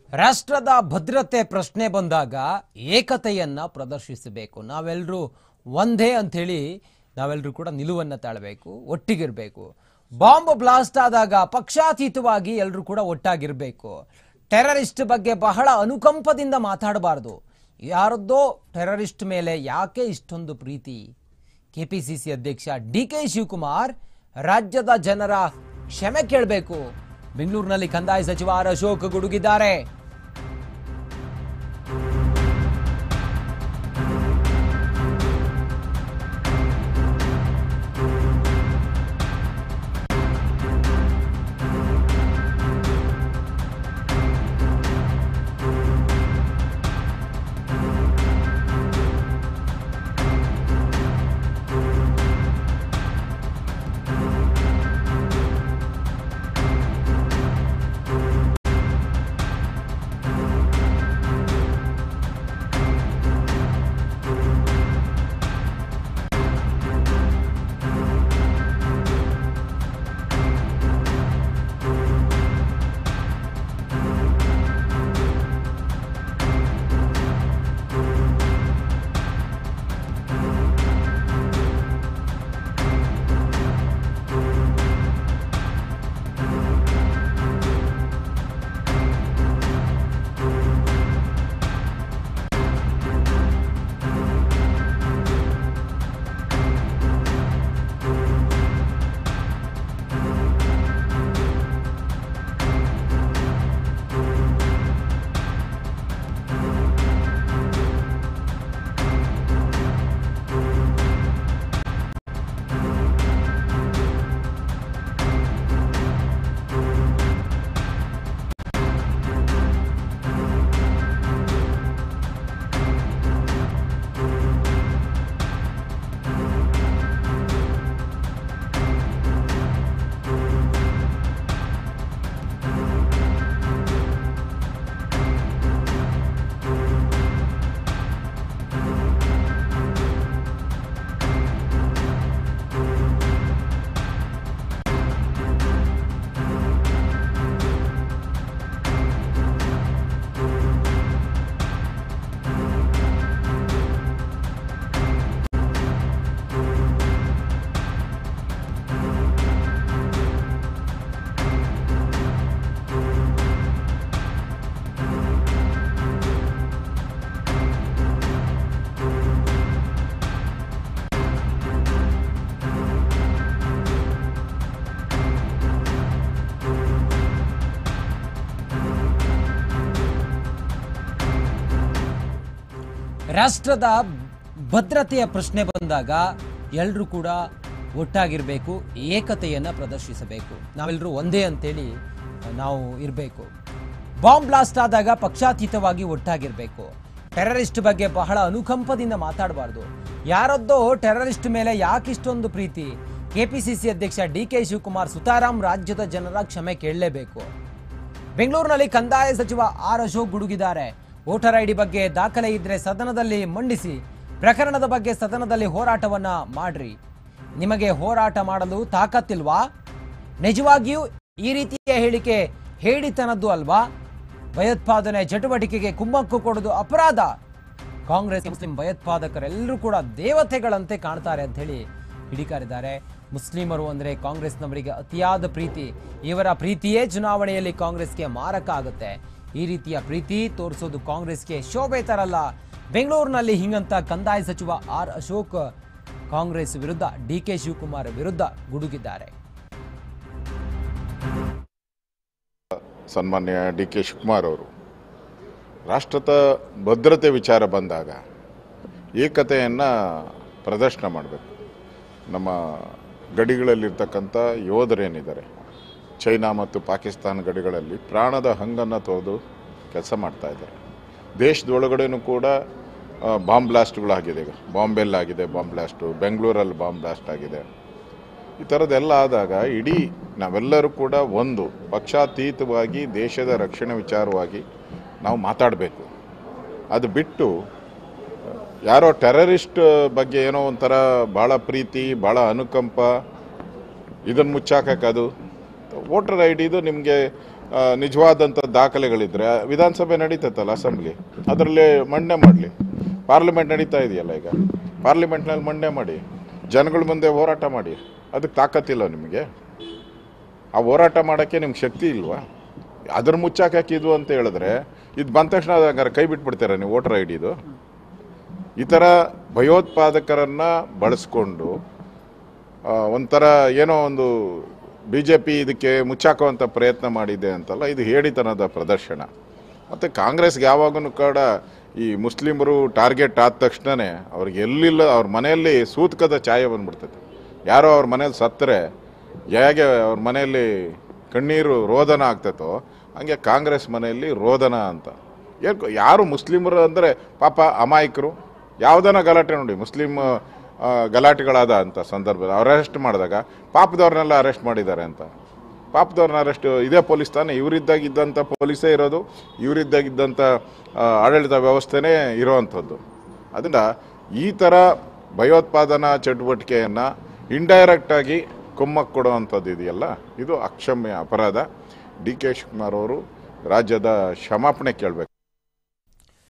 ರಾಷ್ಟ್ರದ ಭದ್ರತೆ ಪ್ರಶ್ನೆ ಬಂದಾಗ ಏಕತೆಯನ್ನ ಪ್ರದರ್ಶಿಸಬೇಕು ನಾವೆಲ್ಲರೂ ಒಂದೇ ಅಂಥೇಳಿ ನಾವೆಲ್ಲರೂ ಕೂಡ ನಿಲುವನ್ನು ತಾಳಬೇಕು ಒಟ್ಟಿಗಿರಬೇಕು ಬಾಂಬ್ ಬ್ಲಾಸ್ಟ್ ಆದಾಗ ಪಕ್ಷಾತೀತವಾಗಿ ಎಲ್ಲರೂ ಕೂಡ ಒಟ್ಟಾಗಿರಬೇಕು ಟೆರರಿಸ್ಟ್ ಬಗ್ಗೆ ಬಹಳ ಅನುಕಂಪದಿಂದ ಮಾತಾಡಬಾರ್ದು ಯಾರದ್ದೋ ಟೆರರಿಸ್ಟ್ ಮೇಲೆ ಯಾಕೆ ಇಷ್ಟೊಂದು ಪ್ರೀತಿ ಕೆಪಿಸಿಸಿ ಅಧ್ಯಕ್ಷ ಡಿ ಕೆ ಶಿವಕುಮಾರ್ ರಾಜ್ಯದ ಜನರ ಕ್ಷಮೆ ಕೇಳಬೇಕು ಬೆಂಗಳೂರಿನಲ್ಲಿ ಕಂದಾಯ ಸಚಿವ ಆರ್ ಅಶೋಕ್ ಗುಡುಗಿದ್ದಾರೆ ರಾಷ್ಟ್ರದ ಭದ್ರತೆಯ ಪ್ರಶ್ನೆ ಬಂದಾಗ ಎಲ್ಲರೂ ಕೂಡ ಒಟ್ಟಾಗಿರಬೇಕು ಏಕತೆಯನ್ನು ಪ್ರದರ್ಶಿಸಬೇಕು ನಾವೆಲ್ಲರೂ ಒಂದೇ ಅಂತೇಳಿ ನಾವು ಇರಬೇಕು ಬಾಂಬ್ ಬ್ಲಾಸ್ಟ್ ಆದಾಗ ಪಕ್ಷಾತೀತವಾಗಿ ಒಟ್ಟಾಗಿರಬೇಕು ಟೆರರಿಸ್ಟ್ ಬಗ್ಗೆ ಬಹಳ ಅನುಕಂಪದಿಂದ ಮಾತಾಡಬಾರ್ದು ಯಾರದ್ದೋ ಟೆರರಿಸ್ಟ್ ಮೇಲೆ ಯಾಕಿಷ್ಟೊಂದು ಪ್ರೀತಿ ಕೆಪಿಸಿಸಿ ಅಧ್ಯಕ್ಷ ಡಿ ಕೆ ಶಿವಕುಮಾರ್ ಸುತಾರಾಮ್ ರಾಜ್ಯದ ಜನರ ಕ್ಷಮೆ ಕೇಳಲೇಬೇಕು ಬೆಂಗಳೂರಿನಲ್ಲಿ ಕಂದಾಯ ಸಚಿವ ಆರ್ ಅಶೋಕ್ ಗುಡುಗಿದ್ದಾರೆ ವೋಟರ್ ಐಡಿ ಬಗ್ಗೆ ದಾಖಲೆ ಇದ್ರೆ ಸದನದಲ್ಲಿ ಮಂಡಿಸಿ ಪ್ರಕರಣದ ಬಗ್ಗೆ ಸದನದಲ್ಲಿ ಹೋರಾಟವನ್ನ ಮಾಡ್ರಿ ನಿಮಗೆ ಹೋರಾಟ ಮಾಡಲು ತಾಕತ್ತಿಲ್ವಾ ನಿಜವಾಗಿಯೂ ಈ ರೀತಿಯ ಹೇಳಿಕೆ ಹೇಳಿತನದ್ದು ಅಲ್ವಾ ಭಯೋತ್ಪಾದನೆ ಚಟುವಟಿಕೆಗೆ ಕುಮ್ಮಕ್ಕು ಕೊಡೋದು ಅಪರಾಧ ಕಾಂಗ್ರೆಸ್ ಮುಸ್ಲಿಂ ಭಯೋತ್ಪಾದಕರೆಲ್ಲರೂ ಕೂಡ ದೇವತೆಗಳಂತೆ ಕಾಣ್ತಾರೆ ಅಂತ ಹೇಳಿ ಕಿಡಿಕಾರಿದ್ದಾರೆ ಮುಸ್ಲಿಮರು ಅಂದ್ರೆ ಕಾಂಗ್ರೆಸ್ನವರಿಗೆ ಅತಿಯಾದ ಪ್ರೀತಿ ಇವರ ಪ್ರೀತಿಯೇ ಚುನಾವಣೆಯಲ್ಲಿ ಕಾಂಗ್ರೆಸ್ಗೆ ಮಾರಕ ಆಗುತ್ತೆ ಈ ರೀತಿಯ ಪ್ರೀತಿ ತೋರಿಸೋದು ಕಾಂಗ್ರೆಸ್ಗೆ ಶೋಭೆ ತರಲ್ಲ ಬೆಂಗಳೂರಿನಲ್ಲಿ ಹಿಂಗಂತ ಕಂದಾಯ ಸಚಿವ ಆರ್ ಅಶೋಕ್ ಕಾಂಗ್ರೆಸ್ ವಿರುದ್ಧ ಡಿ ಕೆ ಶಿವಕುಮಾರ್ ವಿರುದ್ಧ ಗುಡುಗಿದ್ದಾರೆ ಸನ್ಮಾನ್ಯ ಡಿ ಕೆ ಶಿವಕುಮಾರ್ ಅವರು ರಾಷ್ಟ್ರದ ಭದ್ರತೆ ವಿಚಾರ ಬಂದಾಗ ಏಕತೆಯನ್ನು ಪ್ರದರ್ಶನ ಮಾಡಬೇಕು ನಮ್ಮ ಗಡಿಗಳಲ್ಲಿರ್ತಕ್ಕಂಥ ಯೋಧರೇನಿದ್ದಾರೆ ಚೈನಾ ಮತ್ತು ಪಾಕಿಸ್ತಾನ ಗಡಿಗಳಲ್ಲಿ ಪ್ರಾಣದ ಹಂಗನ್ನು ತೊರೆದು ಕೆಲಸ ಮಾಡ್ತಾ ಇದ್ದಾರೆ ದೇಶದೊಳಗಡೆನೂ ಕೂಡ ಆ, ಬಾಂಬ್ ಬ್ಲಾಸ್ಟ್ಗಳಾಗಿದೆ ಈಗ ಬಾಂಬೆಲ್ಲಾಗಿದೆ ಬಾಂಬ್ ಬ್ಲಾಸ್ಟು ಬೆಂಗಳೂರಲ್ಲಿ ಬಾಂಬ್ ಬ್ಲಾಸ್ಟ್ ಆಗಿದೆ ಈ ಥರದ್ದೆಲ್ಲ ಆದಾಗ ಇಡೀ ನಾವೆಲ್ಲರೂ ಕೂಡ ಒಂದು ಪಕ್ಷಾತೀತವಾಗಿ ದೇಶದ ರಕ್ಷಣೆ ವಿಚಾರವಾಗಿ ನಾವು ಮಾತಾಡಬೇಕು ಅದು ಬಿಟ್ಟು ಯಾರೋ ಟೆರರಿಸ್ಟ್ ಬಗ್ಗೆ ಏನೋ ಒಂಥರ ಭಾಳ ಪ್ರೀತಿ ಭಾಳ ಅನುಕಂಪ ಇದನ್ನು ಮುಚ್ಚಾಕದು ವೋಟರ್ ಐ ಡಿದು ನಿಮಗೆ ಆ, ನಿಜವಾದಂಥ ದಾಖಲೆಗಳಿದ್ರೆ ವಿಧಾನಸಭೆ ನಡೀತೈತಲ್ಲ ಅಸೆಂಬ್ಲಿ ಅದರಲ್ಲಿ ಮಂಡನೆ ಮಾಡಲಿ ಪಾರ್ಲಿಮೆಂಟ್ ನಡೀತಾ ಇದೆಯಲ್ಲ ಈಗ ಪಾರ್ಲಿಮೆಂಟ್ನಲ್ಲಿ ಮಂಡನೆ ಮಾಡಿ ಜನಗಳ ಮುಂದೆ ಹೋರಾಟ ಮಾಡಿ ಅದಕ್ಕೆ ತಾಕತ್ತಿಲ್ಲ ನಿಮಗೆ ಆ ಹೋರಾಟ ಮಾಡೋಕ್ಕೆ ನಿಮ್ಗೆ ಶಕ್ತಿ ಇಲ್ವಾ ಅದ್ರ ಮುಚ್ಚಾಕ್ ಹಾಕಿದ್ವು ಅಂತ ಹೇಳಿದ್ರೆ ಇದು ಬಂದ ತಕ್ಷಣ ಅದು ಹಂಗಾರೆ ಕೈ ಬಿಟ್ಬಿಡ್ತೀರಾ ನೀವು ವೋಟರ್ ಐ ಡಿದು ಈ ಥರ ಭಯೋತ್ಪಾದಕರನ್ನ ಬಳಸ್ಕೊಂಡು ಆ, ಒಂಥರ ಏನೋ ಒಂದು ಬಿ ಜೆ ಪಿ ಇದಕ್ಕೆ ಮುಚ್ಚಾಕುವಂಥ ಪ್ರಯತ್ನ ಮಾಡಿದೆ ಅಂತಲ್ಲ ಇದು ಹೇಳಿತನದ ಪ್ರದರ್ಶನ ಮತ್ತು ಕಾಂಗ್ರೆಸ್ಗೆ ಯಾವಾಗೂ ಕೂಡ ಈ ಮುಸ್ಲಿಮರು ಟಾರ್ಗೆಟ್ ಆದ ತಕ್ಷಣವೇ ಅವ್ರಿಗೆ ಎಲ್ಲಿಲ್ಲ ಅವ್ರ ಮನೆಯಲ್ಲಿ ಸೂತಕದ ಛಾಯೆ ಬಂದ್ಬಿಡ್ತೈತೆ ಯಾರೋ ಅವ್ರ ಮನೇಲಿ ಸತ್ತರೆ ಹೇಗೆ ಅವ್ರ ಮನೆಯಲ್ಲಿ ಕಣ್ಣೀರು ರೋದನ ಆಗ್ತೈತೋ ಹಂಗೆ ಕಾಂಗ್ರೆಸ್ ಮನೆಯಲ್ಲಿ ರೋದನ ಅಂತ ಏನ್ ಯಾರು ಮುಸ್ಲಿಮರು ಅಂದರೆ ಪಾಪ ಅಮಾಯಕರು ಯಾವುದನ್ನ ಗಲಾಟೆ ನೋಡಿ ಮುಸ್ಲಿಂ ಆ, ಗಲಾಟೆಗಳಾದ ಅಂತ ಸಂದರ್ಭದಲ್ಲಿ ಅರೆಸ್ಟ್ ಮಾಡಿದಾಗ ಪಾಪದವ್ರನ್ನೆಲ್ಲ ಅರೆಸ್ಟ್ ಮಾಡಿದ್ದಾರೆ ಅಂತ ಪಾಪದವ್ರನ್ನ ಅರೆಸ್ಟ್ ಇದೇ ಪೊಲೀಸ್ ತಾನೇ ಇವರಿದ್ದಾಗಿದ್ದಂಥ ಪೊಲೀಸೇ ಇರೋದು ಇವರಿದ್ದಾಗಿದ್ದಂಥ ಆ, ಆಡಳಿತ ವ್ಯವಸ್ಥೆನೇ ಇರೋವಂಥದ್ದು ಅದರಿಂದ ಈ ಥರ ಭಯೋತ್ಪಾದನಾ ಚಟುವಟಿಕೆಯನ್ನು ಇಂಡೈರೆಕ್ಟಾಗಿ ಕುಮ್ಮಕ್ಕೆ ಕೊಡುವಂಥದ್ದು ಇದೆಯಲ್ಲ ಇದು ಅಕ್ಷಮ್ಯ ಅಪರಾಧ ಡಿ ಕೆ ಶಿವಕುಮಾರ್ ಅವರು ರಾಜ್ಯದ ಕ್ಷಮಾಪಣೆ ಕೇಳಬೇಕು